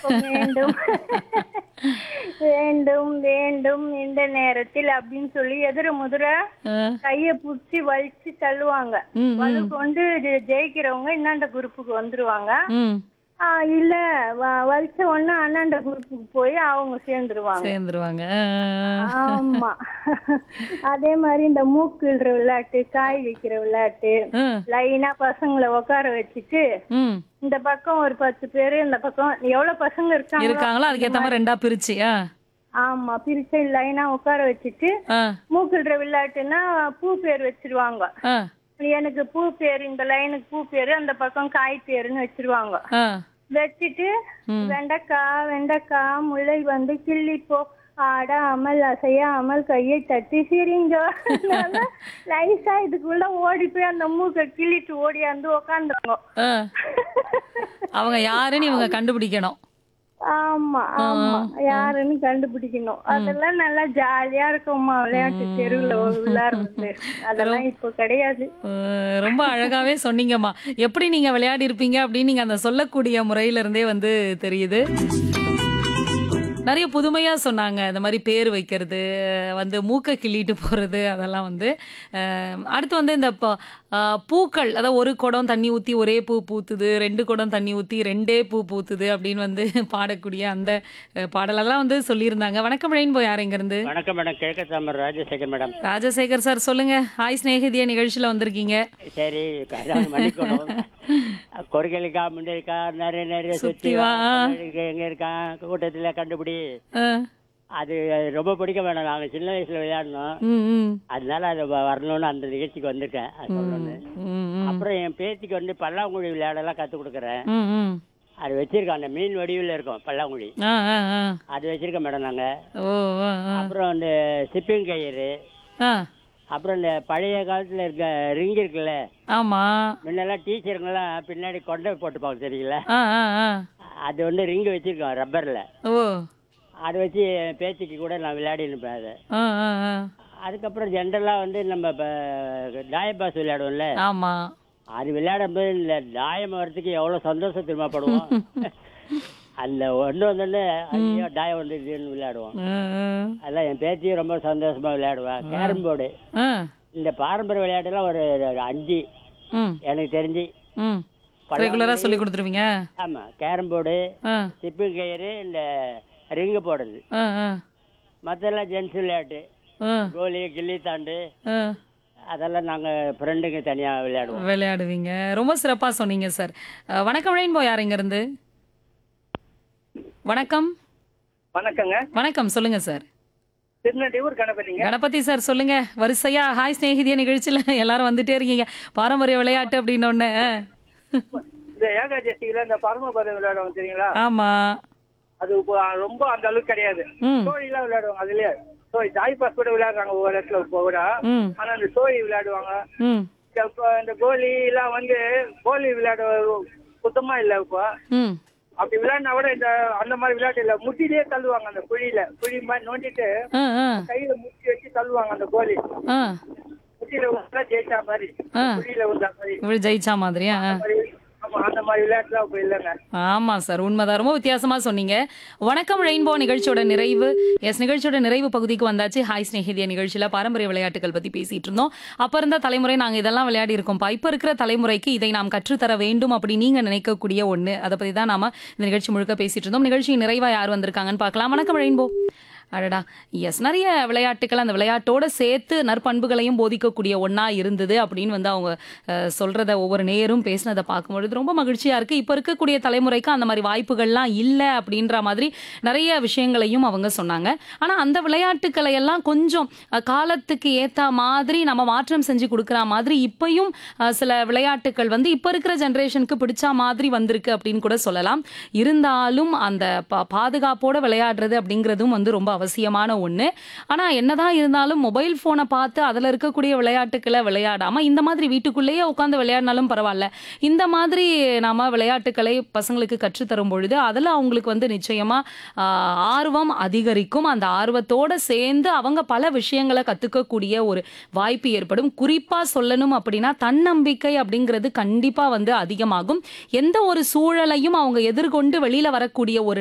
வேண்டும் வேண்டும் வேண்டும் இந்த நேரத்தில் அப்படின்னு சொல்லி எதிர முதிர ஆ, கைய புடிச்சு வலிச்சு தள்ளுவாங்க ம், வலு கொண்டு ஜெ- ஜெயிக்கிறவங்க இன்னாண்ட குரூப்புக்கு வந்துருவாங்க ம் ஆ, இல்ல வ- வலிச்ச உடனே அண்ணாண்ட குரூப்புக்கு போய் அவங்க சேர்ந்துருவாங்க சேர்ந்துருவாங்க ஆ, ஆ, ஆமா அதே மாதிரி இந்த மூக்கு இழுற விளையாட்டு காய் வைக்கிற விளையாட்டு ஆ, லைனா பசங்களை உட்கார வச்சுட்டு ம் இந்த பக்கம் ஒரு பத்து பேரு இந்த பக்கம் எவ்வளவு பசங்க இருக்காங்க இருக்காங்களோ அதுக்கேத்த மாதிரி ரெண்டா பிரிச்சு ஆ ஆமா பிரிச்சு லைனா உட்கார வச்சுட்டு ஆ மூக்கிடுற விளையாட்டுன்னா பூ பேர் வச்சிருவாங்க ஆ எனக்கு பூ பேர் இந்த லைனுக்கு பூ பேரு அந்த பக்கம் காய் பேருன்னு வச்சிருவாங்க ஆ வச்சுட்டு வெண்டைக்காய் வெண்டைக்காய் முல்லை வந்து கிள்ளி போ ஆடாமல் அசையாமல் கையை தட்டி சிரிங்க லைஸா இதுக்குள்ள ஓடி போய் அந்த மூக்கை கிள்ளிட்டு ஓடியாந்து உக்காந்துருங்க ஆ. அவங்க யாருன்னு இவங்க கண்டுபிடிக்கணும் ஆமா ஆமா யாருன்னு கண்டுபிடிக்கணும் அதெல்லாம் நல்லா ஜாலியா இருக்கும்மா விளையாட்டு தெருவுல விளையாடுறது அதெல்லாம் இப்போ கிடையாது அஹ் ரொம்ப அழகாவே சொன்னீங்கம்மா எப்படி நீங்க விளையாடி இருப்பீங்க அப்படின்னு நீங்க அந்த சொல்லக்கூடிய முறையில இருந்தே வந்து தெரியுது நிறைய புதுமையா சொன்னாங்க இந்த மாதிரி பேர் வைக்கிறது வந்து மூக்கை கிள்ளிட்டு போறது அதெல்லாம் வந்து அஹ் அடுத்து வந்து இந்த ப- அஹ் பூக்கள் அதாவது ஒரு குடம் தண்ணி ஊத்தி ஒரே பூ பூத்துது ரெண்டு குடம் தண்ணி ஊத்தி ரெண்டே பூ பூத்துது அப்படின்னு வந்து பாடக்கூடிய அந்த அஹ், பாடலெல்லாம் வந்து சொல்லியிருந்தாங்க வணக்கம் ரெயின்போ யார் இங்க இருந்து வணக்கம் மேடம் கிழக்கு தாமர் ராஜசேகர் மேடம் ராஜசேகர் சார் சொல்லுங்க ஹாய் ஸ்நேகிதிய நிகழ்ச்சியில வந்திருக்கீங்க சரி அதான் மன்னிக்கணும் கொரிக்கலிக்கா முண்டிருக்கா நிறைய நிறைய சுத்தி சுத்தி வா. எங்க இருக்கான் கூட்டத்துல கண்டுபிடி ஆ, அது ரொம்ப பிடிக்க வேண்டாம் நாங்க சின்ன வயசுல விளையாடணும் ம், ம், அதனால அது வ- வரணும்னு அந்த நிகழ்ச்சிக்கு வந்திருக்கேன் அது சொல்லணும்னு ம், ம், அப்புறம் என் பேத்திக்கு வந்து பல்லாங்குழி விளையாடலாம் கத்து கொடுக்குறேன் ம், ம். அது வச்சிருக்கோம் அந்த மீன் வடிவில் இருக்கும் பல்லாங்குழி ஆ, ஆ, ஆ. அது வச்சிருக்கோம் மேடம் நாங்க ஓ ஆ, ஆ. அப்புறம் இந்த சிப்பிங் கயிறு ஆ, அப்புறம் இந்த பழைய காலத்துல இருக்க ரிங் இருக்குல்ல ஆமா முன்னெல்லாம் டீச்சருங்கெல்லாம் பின்னாடி கொண்டை போட்டுப்பாங்க தெரியல ஆ, ஆ, ஆ. அது வந்து ரிங் வச்சிருக்கோம் ரப்பர்ல ஓ அதை வச்சு என் பேத்திக்கு கூட நான் விளையாடி இருப்பேன் அதை ஆ, ஆ, ஆ. அதுக்கப்புறம் ஜென்ரலாக வந்து நம்ம இப்போ தாயப்பாஸ் விளையாடுவோம்ல ஆமா அது விளையாடும் போது இந்த தாயம் வரதுக்கு எவ்வளோ சந்தோஷம் திரும்பப்படுவோம் அந்த ஒன்று வந்தோடனே ஐயோ தாயம் வந்துடுதுன்னு விளையாடுவோம் ஆ, ஆ. அதெல்லாம் என் பேத்தியும் ரொம்ப சந்தோஷமா விளையாடுவேன் கேரம் போர்டு ஆ, இந்த பாரம்பரிய விளையாட்டுலாம் ஒரு ஒரு அஞ்சு ம், எனக்கு தெரிஞ்சு ம். ரெகுலரா சொல்லி கொடுத்துருவீங்க ஆமாம் கேரம் போர்டு ஆ, சிப்பு கயிறு இந்த ரிங்கு போடுறது ஆ, ஆ, மற்றெல்லாம் ஜென்ஸ் விளையாட்டு ஆ, கோலி கில்லி தாண்டு ஆ. அதெல்லாம் நாங்கள் ஃப்ரெண்டுங்க தனியாக விளையாடுவோம் விளையாடுவீங்க ரொம்ப சிறப்பா சொன்னீங்க சார் அஹ், வணக்கம் ரெயின்போ யார் இங்க இருந்து வணக்கம் வணக்கங்க வணக்கம் சொல்லுங்க சார் திருநெல்வேலூர் கணபதிங்க கணபதி சார் சொல்லுங்க வரிசையா ஹாய் ஸ்நேகிதிய நிகழ்ச்சியில எல்லாரும் வந்துட்டே இருக்கீங்க பாரம்பரிய விளையாட்டு அப்படின்னு ஒண்ணு இந்த ஏகாதசியில இந்த பரமபதம் விளையாடுவாங்க தெரியுங்களா ஆமா அது இப்போ ரொம்ப அந்த அளவுக்கு கிடையாது ம் சோழிலாம் விளையாடுவாங்க அதுலயே சோழி தாய் பாஸ் கூட விளையாடுறாங்க ஒவ்வொரு இடத்துல இப்போ கூட ம் ஆனா அந்த சோழி விளையாடுவாங்க ம் இந்த இப்போ இந்த கோலி எல்லாம் வந்து கோலி விளையாட சுத்தமா இல்ல இப்போ ம் அப்படி விளையாடினா கூட இந்த அந்த மாதிரி விளையாட்டு இல்ல முட்டிலேயே தள்ளுவாங்க அந்த குழியில குழி மாதிரி நோண்டிட்டு ஆ ஆ கையில முட்டி வச்சு தள்ளுவாங்க அந்த கோலி ஆ முட்டியில விழுந்தா ஜெயிச்சா மாதிரி ஆ. குழியில விழுந்தா மாதிரி இவள் ஜெயிச்சா மாதிரியா ஆ. ஆமா அந்த மாதிரி விளையாட்டுலாம் இப்போ இல்லைங்க ஆமா சார் உண்மைதான் ரொம்ப வித்தியாசமா சொன்னீங்க வணக்கம் ரெயின்போ நிகழ்ச்சியோட நிறைவு எஸ் நிகழ்ச்சியோட நிறைவு பகுதிக்கு வந்தாச்சு ஹாய் ஸ்நேகிதிய நிகழ்ச்சியில பாரம்பரிய விளையாட்டுகள் பத்தி பேசிட்டு இருந்தோம் அப்ப இருந்த தலைமுறை நாங்க இதெல்லாம் விளையாடி இருக்கோம்ப்பா இப்ப இருக்கிற தலைமுறைக்கு இதை நாம் கற்றுத்தர வேண்டும் அப்படி நீங்க நினைக்கக்கூடிய ஒண்ணு அதை பத்தி தான் நாம இந்த நிகழ்ச்சி முழுக்க பேசிட்டு இருந்தோம் நிகழ்ச்சி நிறைவா யார் வந்திருக்காங்கன்னு பார்க்கலாம் வணக்கம் ரெயின்போ அடடா எஸ் நிறைய விளையாட்டுகள் அந்த விளையாட்டோட சேர்த்து நற்பண்புகளையும் போதிக்கக்கூடிய ஒண்ணா இருந்தது அப்படின்னு வந்து அவங்க அஹ், சொல்றத ஒவ்வொரு நேரும் பேசினதை பார்க்கும்பொழுது ரொம்ப மகிழ்ச்சியா இருக்கு இப்ப இருக்கக்கூடிய தலைமுறைக்கு அந்த மாதிரி வாய்ப்புகள்லாம் இல்லை அப்படின்ற மாதிரி நிறைய விஷயங்களையும் அவங்க சொன்னாங்க ஆனா அந்த விளையாட்டுக்களை எல்லாம் கொஞ்சம் அஹ், காலத்துக்கு ஏத்த மாதிரி நம்ம மாற்றம் செஞ்சு கொடுக்குற மாதிரி இப்பயும் அஹ், சில விளையாட்டுகள் வந்து இப்ப இருக்கிற ஜென்ரேஷனுக்கு பிடிச்ச மாதிரி வந்திருக்கு அப்படின்னு கூட சொல்லலாம் இருந்தாலும் அந்த பா- பாதுகாப்போட விளையாடுறது அப்படிங்கிறதும் வந்து ரொம்ப அவசியமான ஒண்ணு ஆனா என்னதான் இருந்தாலும் மொபைல் போனை பார்த்து அதுல இருக்கக்கூடிய விளையாட்டுக்களை விளையாடாம இந்த மாதிரி வீட்டுக்குள்ளேயே உட்காந்து விளையாடினாலும் பரவாயில்ல இந்த மாதிரி நாம விளையாட்டுக்களை பசங்களுக்கு கற்றுத்தரும் பொழுது அதுல அவங்களுக்கு வந்து நிச்சயமா ஆஹ், ஆர்வம் அதிகரிக்கும் அந்த ஆர்வத்தோட சேர்ந்து அவங்க பல விஷயங்களை கத்துக்கக்கூடிய ஒரு வாய்ப்பு ஏற்படும் குறிப்பா சொல்லணும் அப்படின்னா தன்னம்பிக்கை அப்படிங்கிறது கண்டிப்பா வந்து அதிகமாகும் எந்த ஒரு சூழலையும் அவங்க எதிர்கொண்டு வெளியில வரக்கூடிய ஒரு